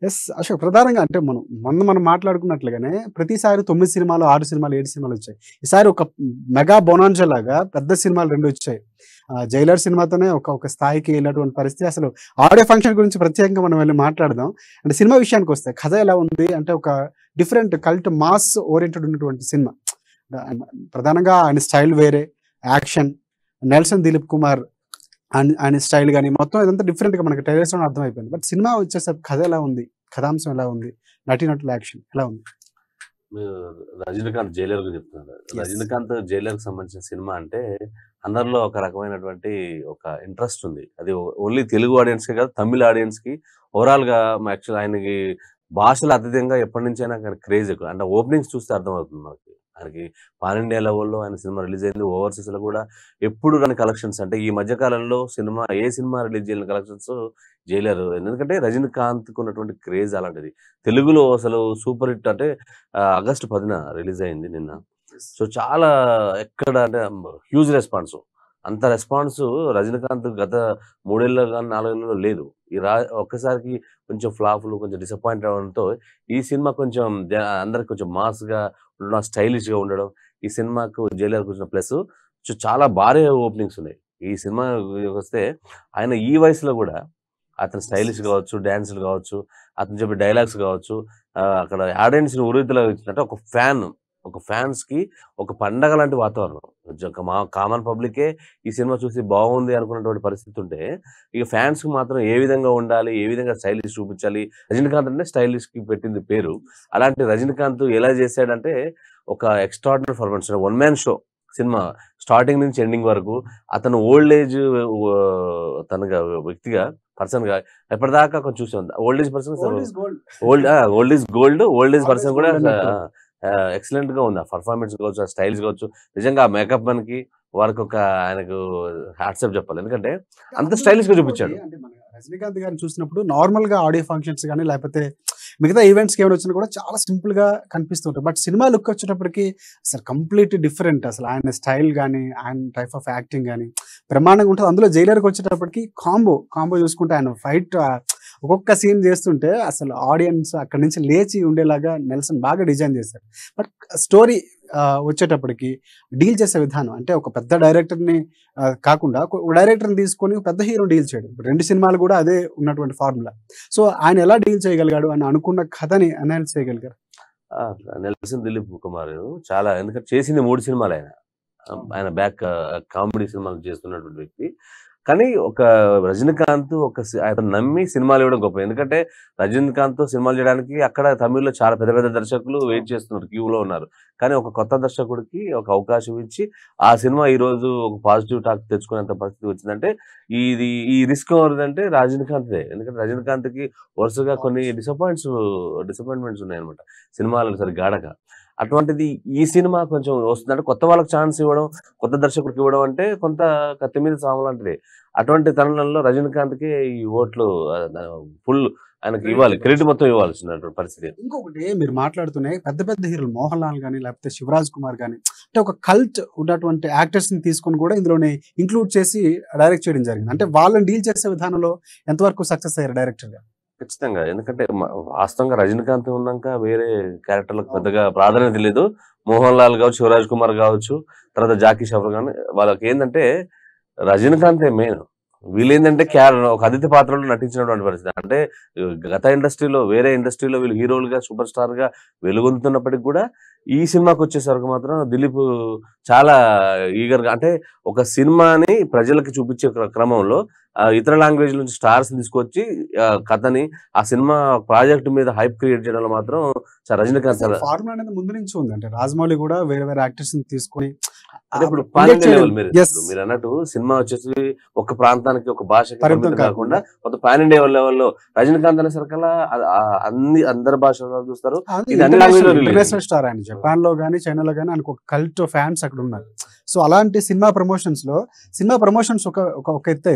Yes Ashok ప్రధానంగా అంటే మనం మొన్న మనం మాట్లాడుకున్నట్లుగానే ప్రతిసారి తొమ్మిది సినిమాలు ఆరు సినిమాలు ఏడు సినిమాలు వచ్చాయి ఈసారి ఒక మెగా బొనాన్జా లాగా పెద్ద సినిమాలు రెండు వచ్చాయి ఆ, జైలర్ సినిమాతోనే ఒక ఒక స్థాయికి వెళ్ళినటువంటి పరిస్థితి అసలు ఆడియో ఫంక్షన్ గురించి ప్రత్యేకంగా మనం వెళ్ళి మాట్లాడదాం అంటే సినిమా విషయానికి వస్తే కథ ఎలా ఉంది అంటే ఒక డిఫరెంట్ కల్ట్ మాస్ ఓరియంటెడ్ ఉన్నటువంటి సినిమా ప్రధానంగా ఆయన స్టైల్ వేరే యాక్షన్ నెల్సన్ దిలీప్ కుమార్ ఆయన ఆయన స్టైల్ కానీ మొత్తం ఇదంతా డిఫరెంట్గా మనకి ట్రైలర్స్ లో అర్థమైపోయింది బట్ సినిమా వచ్చేసరికి కథ ఎలా ఉంది కథాంశం ఎలా ఉంది నటినటుల యాక్షన్ ఎలా ఉంది మీరు రజనీకాంత్ జైలర్ గురించి చెప్తున్నారు రజనీకాంత్ జైలర్ కి సంబంధించిన సినిమా అంటే అందరిలో ఒక రకమైనటువంటి ఒక ఇంట్రెస్ట్ ఉంది అది ఓన్లీ తెలుగు ఆడియన్స్ కి కాదు తమిళ ఆడియన్స్ కి ఓవరాల్ గా యాక్చువల్ ఆయనకి భాషలు అతీతంగా ఎప్పటి నుంచైనా క్రేజ్ ఎక్కువ అంటే ఓపెనింగ్స్ చూస్తే అర్థమవుతుంది మనకి ఆయనకి పాన్ ఇండియా లెవెల్లో ఆయన సినిమా రిలీజ్ అయింది ఓవర్సీస్ లో కూడా ఎప్పుడు రాని కలెక్షన్స్ అంటే ఈ మధ్య కాలంలో సినిమా ఏ సినిమా రిలీజ్ చేయని కలెక్షన్స్ జైలర్ ఎందుకంటే రజనీకాంత్ కు ఉన్నటువంటి క్రేజ్ అలాంటిది తెలుగులో అసలు సూపర్ హిట్ అంటే ఆ, ఆగస్టు పదిన రిలీజ్ అయింది నిన్న సో చాలా ఎక్కడ అంటే హ్యూజ్ రెస్పాన్స్ అంత రెస్పాన్స్ రజనీకాంత్ గత మూడేళ్ళ కానీ నాలుగేళ్లలో లేదు ఈ రా ఒక్కసారికి కొంచెం ఫ్లాప్లు కొంచెం డిసప్పాయింట్ అవడంతో ఈ సినిమా కొంచెం జ- అందరికి కొంచెం మాస్ గా ఉండడం స్టైలిష్ గా ఉండడం ఈ సినిమాకు జైలర్కి వచ్చిన ప్లస్ చాలా భారీ ఓపెనింగ్స్ ఉన్నాయి ఈ సినిమా వస్తే ఆయన ఈ వయసులో కూడా అతను స్టైలిష్ కావచ్చు డాన్సులు కావచ్చు అతను చెప్పే డైలాగ్స్ కావచ్చు ఆ, అక్కడ ఆడియన్స్ ఉరితలో ఇచ్చినట్టు ఒక ఫ్యాన్ ఒక ఫ్యాన్స్ కి ఒక పండగ లాంటి వాతావరణం ఒక మా కామన్ పబ్లికే ఈ సినిమా చూసి బాగుంది అనుకున్నటువంటి పరిస్థితి ఉంటే ఇక ఫ్యాన్స్ కి మాత్రం ఏ విధంగా ఉండాలి ఏ విధంగా స్టైలిష్ చూపించాలి రజనీకాంత్ అంటే స్టైలిష్ కి పెట్టింది పేరు అలాంటి రజనీకాంత్ ఎలా చేశాడంటే ఒక extraordinary performance one man show cinema starting నుంచి ఎండింగ్ వరకు అతను ఓల్డ్ ఏజ్ తనగా వ్యక్తిగా పర్సన్ గా ఎప్పటిదాకా కొంచెం చూసాం old age person old old is gold old age Old is person కూడా gold అన్నట్టు. ఎక్సలెంట్ గా ఉంది ఆ పర్ఫార్మెన్స్ కావచ్చు ఆ స్టైల్స్ కావచ్చు నిజంగా ఆ మేకప్ మనకి వారికి ఒక ఆయనకు హ్యాట్సప్ చెప్పాలి ఎందుకంటే అంత స్టైలిష్ గా చూపించాడు అంటే మన రజనీకాంత్ గారిని చూసినప్పుడు నార్మల్ గా ఆడియో ఫంక్షన్స్ కానీ లేకపోతే మిగతా ఈవెంట్స్కి ఏమైనా వచ్చినా కూడా చాలా సింపుల్ గా కనిపిస్తుంటాయి బట్ సినిమా లుక్ వచ్చేటప్పటికి అసలు కంప్లీట్ డిఫరెంట్ అసలు ఆయన స్టైల్ కానీ ఆయన టైప్ ఆఫ్ యాక్టింగ్ కానీ బ్రహ్మాండంగా ఉంటుంది అందులో జైలర్కి వచ్చేటప్పటికి కాంబో కాంబో చూసుకుంటే ఆయన ఫైట్ ఒక్కొక్క సీన్ చేస్తుంటే అసలు ఆడియన్స్ అక్కడి నుంచి లేచి ఉండేలాగా నెల్సన్ బాగా డిజైన్ చేశారు బట్ స్టోరీ వచ్చేటప్పటికి డీల్ చేసే విధానం అంటే ఒక పెద్ద డైరెక్టర్ని ఆ, కాకుండా ఒక డైరెక్టర్ని తీసుకొని ఒక పెద్ద హీరో డీల్ చేయడం ఇప్పుడు రెండు సినిమాలు కూడా అదే ఉన్నటువంటి ఫార్ములా సో ఆయన ఎలా డీల్ చేయగలిగాడు అని అనుకున్న కథని అనౌన్స్ చేయగలిగారు ఆ, నెల్సన్ దిలీప్ కుమార్ చాలా ఎందుకంటే చేసింది మూడు సినిమాలు ఆయన ఆయన బ్యాక్ కామెడీ సినిమాలు చేస్తున్నటువంటి వ్యక్తి కానీ ఒక రజనీకాంత్ ఒక సి- అతను నమ్మి సినిమాలు ఇవ్వడం గొప్ప ఎందుకంటే రజనీకాంత్ తో సినిమాలు చేయడానికి అక్కడ తమిళ్లో చాలా పెద్ద పెద్ద దర్శకులు వెయిట్ చేస్తున్నారు క్యూలో ఉన్నారు కానీ ఒక కొత్త దర్శకుడికి ఒక అవకాశం ఇచ్చి ఆ సినిమా ఈ రోజు ఒక పాజిటివ్ టాక్ తెచ్చుకునేంత పరిస్థితి వచ్చిందంటే ఇది ఈ రిస్క్ ఎవరిదంటే రజనీకాంత్దే ఎందుకంటే రజనీకాంత్ కి వరుసగా కొన్ని డిసప్పాయింట్స్ డిసప్పాయింట్మెంట్స్ ఉన్నాయన్నమాట సినిమాలు సరి గాడక అటువంటిది ఈ సినిమా కొంచెం వస్తుందంటే కొత్త వాళ్ళకి ఛాన్స్ ఇవ్వడం కొత్త దర్శకుడికి ఇవ్వడం అంటే కొంత కత్తి మీద సాము లాంటిది అటువంటి తరుణంలో రజనీకాంత్కి ఈ ఓట్లు ఫుల్ ఆయనకి ఇవ్వాలి క్రెడిట్ మొత్తం ఇవ్వాల్సినటువంటి పరిస్థితి ఇంకొకటి మీరు మాట్లాడుతూనే పెద్ద పెద్ద హీరోలు మోహన్ లాల్ కానీ లేకపోతే శివరాజ్ కుమార్ కానీ అంటే ఒక కల్ట్ ఉన్నటువంటి యాక్టర్స్ ని తీసుకొని కూడా ఇందులోనే ఇంక్లూడ్ చేసి డైరెక్ట్ చేయడం జరిగింది అంటే వాళ్ళని డీల్ చేసే విధానంలో ఎంతవరకు సక్సెస్ అయ్యారు డైరెక్టర్ గా ఖచ్చితంగా ఎందుకంటే మ- వాస్తవంగా రజనీకాంత్ ఉన్నాక వేరే క్యారెక్టర్లకు పెద్దగా ప్రాధాన్యత లేదు మోహన్ లాల్ కావచ్చు శివరాజ్ కుమార్ కావచ్చు తర్వాత జాకీ షఫర్ కానీ వాళ్ళకి ఏంటంటే రజనీకాంతే మెయిన్ వీళ్ళు ఏంటంటే క్యార ఒక అతిథి పాత్రలో నటించినటువంటి పరిస్థితి అంటే గత ఇండస్ట్రీలో వేరే ఇండస్ట్రీలో వీళ్ళు హీరోలుగా సూపర్ స్టార్ గా వెలుగొందుతున్నప్పటికి కూడా ఈ సినిమాకి వచ్చేసరికి మాత్రం దిలీప్ చాలా ఈగర్ గా అంటే ఒక సినిమాని ప్రజలకి చూపించే క్ర- క్రమంలో ఆ, ఇతర లాంగ్వేజ్ నుంచి స్టార్స్ తీసుకొచ్చి ఆ, కథని ఆ సినిమా ప్రాజెక్ట్ మీద హైప్ క్రియేట్ చేయడంలో మాత్రం చాలా రజనీకాంత్ చాలా ఫార్ములా అనేది ముందు నుంచి ఉంది అంటే రాజమౌళి కూడా వేరే వేరే యాక్టర్స్ ని తీసుకొని అంటే ఇప్పుడు ఆ, పాన్ inject ఇండియా చేయడం. లెవెల్ మీరు Yes. ఇప్పుడు మీరు అన్నట్టు సినిమా వచ్చేసి ఒక ప్రాంతానికి ఒక భాషకి పరిమితం పరిమితం కాకుండా. కాకుండా మొత్తం పాన్ ఇండియా లెవెల్లో రజనీకాంత్ అనే సరికల్లా ఆ- ఆ అన్ని అందరి భాషల్లో చూస్తారు ఇది అన్ని language లో release ఇంటర్నేషనల్ స్టార్ ఆయన జపాన్ లో కానీ చైనాలో కానీ ఆయనకు ఒక కల్ట్ ఫ్యాన్స్ అక్కడ ఉన్నారు సో అలాంటి సినిమా ప్రమోషన్స్ లో సినిమా ప్రమోషన్స్ ఒక ఒక ఒక ఎత్తు అయితే అందులో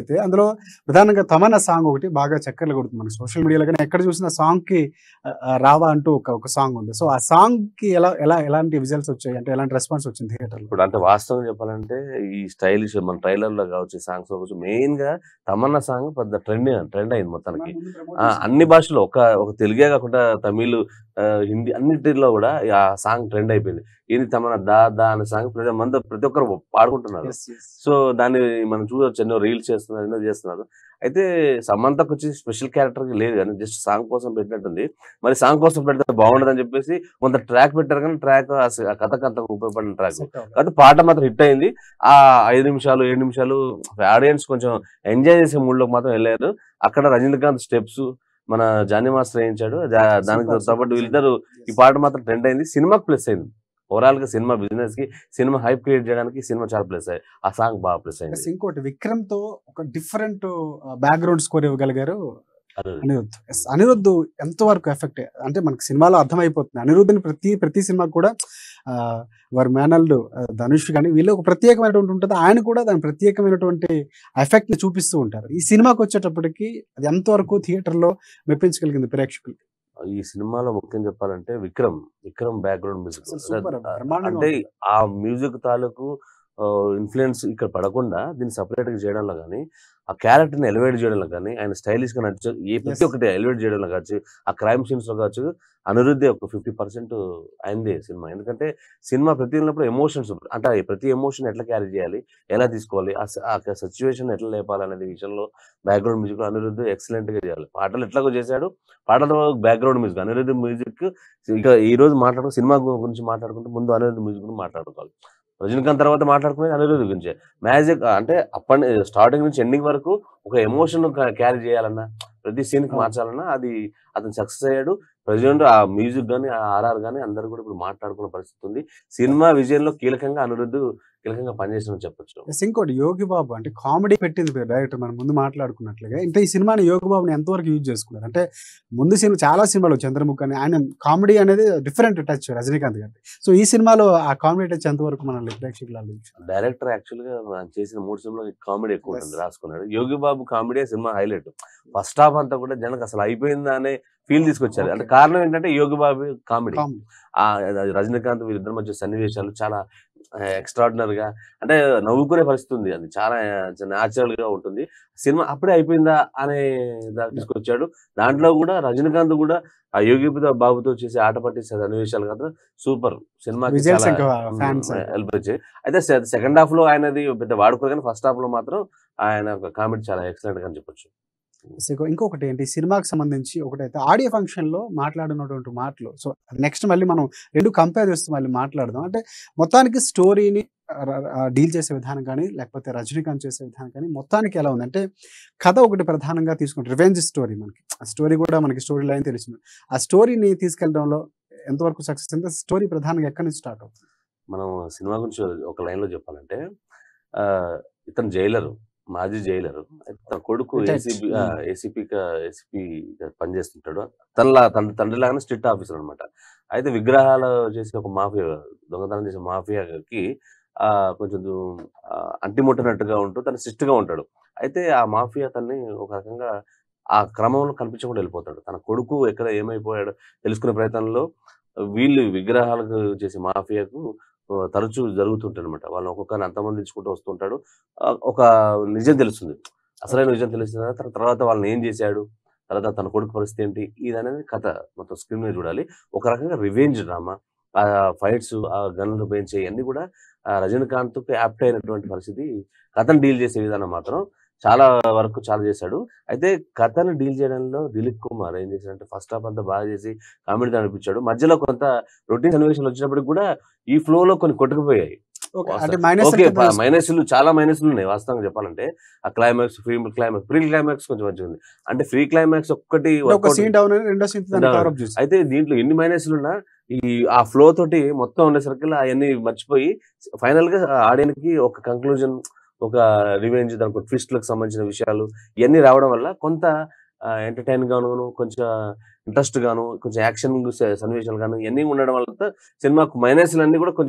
ప్రధానంగా తమన్నా సాంగ్ ఒకటి బాగా చక్కర్లు కొడుతుంది మనకి సోషల్ మీడియాలో కానీ ఎక్కడ చూసినా సాంగ్ కి ఆ, ఆ, రావా అంటూ ఒక ఒక సాంగ్ ఉంది సో ఆ సాంగ్ కి ఎలా ఎలా ఎలాంటి విజువల్స్ వచ్చాయి అంటే ఎలాంటి రెస్పాన్స్ వచ్చింది థియేటర్ లో ఇప్పుడు అంటే వాస్తవం చెప్పాలంటే ఈ స్టైలిష్ మన ట్రైలర్ లో కావచ్చు సాంగ్స్ కావచ్చు మెయిన్ గా తమన్నా సాంగ్ పెద్ద ట్రెండ్ ట్రెండ్ అయింది మొత్తానికి ఆ, అన్ని భాషల్లో ఒక ఒక తెలుగే కాకుండా తమిళ్ ఆ, హిందీ అన్నిటిలో కూడా ఆ సాంగ్ ట్రెండ్ అయిపోయింది ఇది తమన్నా దా దా అనే సాంగ్ ప్రతి మంది ప్రతి ఒక్కరు పాడుకుంటున్నారు సో దాన్ని మనం చూడొచ్చు ఎన్నో రీల్స్ చేస్తున్నారు ఎన్నో చేస్తున్నారు అయితే సమంతకు వచ్చి స్పెషల్ క్యారెక్టర్ లేదు కానీ జస్ట్ సాంగ్ కోసం పెట్టినట్టుంది మరి సాంగ్ కోసం పెడితే బాగుండదు అని చెప్పేసి కొంత ట్రాక్ పెట్టారు కానీ ట్రాక్ ఆ కథకు అంత ఉపయోగపడిన ట్రాక్ కాకపోతే పాట మాత్రం హిట్ అయింది ఆ ఐదు నిమిషాలు ఏడు నిమిషాలు ఆడియన్స్ కొంచెం ఎంజాయ్ చేసే మూడ్ లోకి మాత్రం వెళ్ళారు అక్కడ రజనీకాంత్ స్టెప్స్ మన జానీ మాస్టర్ వేయించాడు జా- దానికి తోపాటు వీళ్ళిద్దరు ఈ పాట మాత్రం ట్రెండ్ అయింది సినిమాకి ప్లస్ అయింది ఓవరాల్ గా సినిమా బిజినెస్ కి సినిమా హైప్ క్రియేట్ చేయడానికి సినిమా చాలా ప్లస్ అయ్యి ఆ సాంగ్ బాగా ప్లస్ అయింది ప్లస్ ఇంకోటి విక్రమ్ తో ఒక డిఫరెంట్ బ్యాక్గ్రౌండ్ స్కోర్ ఇవ్వగలిగారు అది అనిరుద్ధ్ Yes, అనిరుద్ధ్ ఎంతవరకు ఎఫెక్ట్ అంటే మనకి సినిమాలో అర్థమైపోతుంది అనిరుద్ధిని ప్రతి ప్రతి సినిమాకి కూడా ఆ, వారి మేనల్డ్ ధనుష్ కానీ వీళ్ళు ఒక ప్రత్యేకమైనటువంటి ఉంటుంది ఆయన కూడా దాని ప్రత్యేకమైనటువంటి ఎఫెక్ట్ ని చూపిస్తూ ఉంటారు ఈ సినిమాకి వచ్చేటప్పటికి అది ఎంతవరకు థియేటర్ లో మెప్పించగలిగింది ప్రేక్షకులు ఈ సినిమాలో ముఖ్యం చెప్పాలంటే విక్రమ్ విక్రమ్ బ్యాక్గ్రౌండ్ మ్యూజిక్ అసలు super, బ్రహ్మాండంగా అంటే ఉంటుంది. ఆ మ్యూజిక్ తాలూకు ఇన్ఫ్లుయెన్స్ ఇక్కడ పడకుండా దీన్ని సపరేట్ గా చేయడంలో కానీ ఆ క్యారెక్టర్ ని ఎలివేట్ చేయడంలో కానీ ఆయన స్టైలిష్ గా నడిచే ఏ ప్రతి Yes. ఒక్కటి ఎలివేట్ చేయడంలో కావచ్చు ఆ క్రైమ్ సీన్స్ లో కావచ్చు అనిరుద్ధి ఒక ఫిఫ్టీ పర్సెంట్ అయిందే సినిమా ఎందుకంటే సినిమా ప్రతి ఉన్నప్పుడు ఎమోషన్స్ అంటే ప్రతి ఎమోషన్ ఎట్లా క్యారీ చేయాలి ఎలా తీసుకోవాలి ఆ స- ఆ సిచ్యువేషన్ ఎట్లా లేపాలి అనేది విషయంలో బ్యాక్గ్రౌండ్ మ్యూజిక్ అనిరుద్ధ్ ఎక్సలెంట్ గా చేయాలి పాటలు ఎట్లాగో చేశాడు పాటలతో బ్యాక్గ్రౌండ్ మ్యూజిక్ అనిరుద్ధ్ మ్యూజిక్ ఇక ఈ రోజు మాట్లాడుకో సినిమా గు- గురించి మాట్లాడుకుంటే ముందు అనిరుద్ధ్ మ్యూజిక్ గురించి మాట్లాడుకోవాలి రజనీకాంత్ తర్వాత మాట్లాడుకునేది అనిరుద్ధ్ గురించే మ్యాజిక్ అంటే అప్పటి స్టార్టింగ్ నుంచి ఎండింగ్ వరకు ఒక ఎమోషన్ క్యారీ చేయాలన్నా ప్రతి సీన్ కి అవును. మార్చాలన్నా అది అతను సక్సెస్ అయ్యాడు ప్రజెంట్ ఆ మ్యూజిక్ గానీ ఆ ఆర్ఆర్ గానీ అందరూ కూడా ఇప్పుడు మాట్లాడుకున్న పరిస్థితి ఉంది సినిమా విజయంలో కీలకంగా అనిరుద్ధ్ కీలకంగా పనిచేసిన చెప్పొచ్చు Yes, ఇంకోటి యోగి బాబు అంటే కామెడీ పెట్టింది డైరెక్టర్ మనం ముందు మాట్లాడుకున్నట్లుగా అంటే ఈ సినిమాని యోగి బాబుని ఎంతవరకు యూజ్ చేసుకున్నారు అంటే ముందు సినిమా చాలా సినిమాలు చంద్రముఖి అని ఆయన కామెడీ అనేది డిఫరెంట్ టచ్ రజనీకాంత్ గారి సో ఈ సినిమాలో ఆ కామెడీ టచ్ ఎంతవరకు మనల్ని ప్రేక్షకులు అందించారు డైరెక్టర్ యాక్చువల్ గా మనం చేసిన మూడు సినిమాలు కామెడీ ఎక్కువ ఉంటుంది Yes. రాసుకున్నాడు Yogi Babu comedy cinema highlight first half అంతా కూడా జనకు అసలు అయిపోయిందా అనే ఫీల్ తీసుకొచ్చారు అంటే Okay. కారణం ఏంటంటే యోగి బాబు కామెడీ కామెడీ ఆ అది రజనీకాంత్ వీరిద్దరి మధ్య సన్నివేశాలు చాలా ఎక్స్ట్రాడినరీ గా అంటే నవ్వుకునే పరిస్థితి ఉంది అది చాలా న్యాచురల్ గా ఉంటుంది సినిమా అప్పుడే అయిపోయిందా అనే దాకా తీసుకొచ్చాడు దాంట్లో కూడా రజనీకాంత్ కూడా ఆ యోగి బాబుతో చేసే ఆట పట్టించే సన్నివేశాలు కదా సూపర్ సినిమా విజయ్ ఇంకా ఫ్యాన్స్ హెల్ప్ వచ్చాయి అయితే సెకండ్ హాఫ్ లో ఆయనది పెద్ద వాడుకోరు కానీ ఫస్ట్ హాఫ్ లో మాత్రం ఆయన కామెడీ చాలా ఎక్సలెంట్ గా చెప్పొచ్చు ఇంకొకటి ఏంటి సినిమాకి సంబంధించి ఒకటైతే ఆడియో ఫంక్షన్ లో మాట్లాడినటువంటి మాటలు సో నెక్స్ట్ మళ్ళీ మనం రెండు కంపేర్ చేస్తూ మళ్ళీ మాట్లాడదాం అంటే మొత్తానికి స్టోరీని డీల్ చేసే విధానం కానీ లేకపోతే రజనీకాంత్ చేసే విధానం కానీ మొత్తానికి ఎలా ఉంది అంటే కథ ఒకటి ప్రధానంగా తీసుకుంటే రివెంజ్ స్టోరీ మనకి ఆ స్టోరీ కూడా మనకి స్టోరీ లైన్ తెలిసింది ఆ స్టోరీని తీసుకెళ్ళడంలో ఎంతవరకు సక్సెస్ అంటే స్టోరీ ప్రధానంగా ఎక్కడి నుంచి స్టార్ట్ అవుతుంది మనం సినిమా గురించి ఒక లైన్ లో చెప్పాలంటే ఆ ఇతను జైలరు మాజీ జైలరు అయితే తన కొడుకు Retired. ACP Hmm. ACP ACP పనిచేస్తుంటాడు తనలా తన తండ్రి లాగానే స్ట్రిక్ట్ ఆఫీసర్ అనమాట అయితే విగ్రహాలు చేసే ఒక మాఫియా దొంగతనం చేసే మాఫియాకి ఆ కొంచెం దూ- ఆ, అంటిముట్టినట్టుగా ఉంటూ తను స్ట్రిక్ట్ గా ఉంటాడు అయితే ఆ మాఫియా తన్ని ఒక రకంగా ఆ క్రమంలో కనిపించకుండా వెళ్ళిపోతాడు తన కొడుకు ఎక్కడ ఏమైపోయాడు తెలుసుకునే ప్రయత్నంలో వీళ్ళు విగ్రహాలకు చేసే మాఫియాకు ఆ, తరచూ జరుగుతుంటాయి అనమాట వాళ్ళని ఒక్కొక్కరిని అంతమంది ఇచ్చుకుంటూ వస్తుంటాడు ఆ, ఒక నిజం తెలుస్తుంది అసలైన నిజం తెలిసిన తర్వాత తర్వాత వాళ్ళని ఏం చేశాడు తర్వాత తన కొడుకు పరిస్థితి ఏంటి ఇది అనేది కథ మొత్తం స్క్రీన్ మీద చూడాలి ఒక రకంగా రివెంజ్ డ్రామా ఆ ఫైట్స్ ఆ గన్లు పెంచే అన్ని కూడా ఆ రజనీకాంత్ యాప్ట్ అయినటువంటి పరిస్థితి కథను డీల్ చేసే విధానం మాత్రం చాలా వరకు చాలా చేశాడు అయితే కథను డీల్ చేయడంలో దిలీప్ కుమార్ ఏం చేశాడంటే ఫస్ట్ హాఫ్ అంతా బాగా చేసి కామెడీ అనిపించాడు మధ్యలో కొంత రొటీన్ సన్నివేశాలు వచ్చినప్పటికి కూడా ఈ ఫ్లో లో కొన్ని కొట్టుకుపోయాయి ఓకే వాస్తవం. అంటే మైనస్ ఓకే మైనస్లు చాలా మైనస్లు ఉన్నాయి వాస్తవంగా చెప్పాలంటే ఆ climax pre climax pre climax కొంచెం మంచిగా ఉంది అంటే ఫ్రీ క్లైమాక్స్ ఒక్కటి ఒక workout సీన్ డౌన్ అని రెండో సీన్ దాన్ని Down. కవర్ అప్ చేసి అయితే దీంట్లో ఎన్ని మైనస్లు ఉన్నా ఈ ఆ ఫ్లో తోటి మొత్తం ఉండేసరికి అవన్నీ మర్చిపోయి ఫైనల్ గా ఆడియన్స్ కి ఒక కంక్లూజన్ ఒక రివెంజ్ దానికి ట్విస్ట్ లకు సంబంధించిన విషయాలు ఇవన్నీ రావడం వల్ల కొంత ఎంటర్టైన్ గాను కొంచెం ఇంట్రెస్ట్ గాను కొంచెం యాక్షన్ సన్నివేశాలు గాను ఇవన్నీ ఉండడం వల్ల సినిమాకు మైనస్లు అన్ని కూడా కొంచెం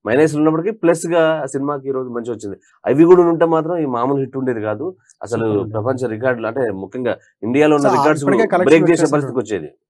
మైనస్ ఉన్నప్పటికీ ప్లస్ గా ఆ సినిమాకి ఈ రోజు మంచి వచ్చింది అవి కూడా ఉంటే మాత్రం ఈ మామూలు హిట్ ఉండేది కాదు అసలు Super ఉండేది. ప్రపంచ రికార్డులు అంటే ముఖ్యంగా ఇండియాలో ఉన్న సో రికార్డ్స్ ఇప్పటికే collection బ్రేక్ చేసే వచ్చేసింది. పరిస్థితికి వచ్చేది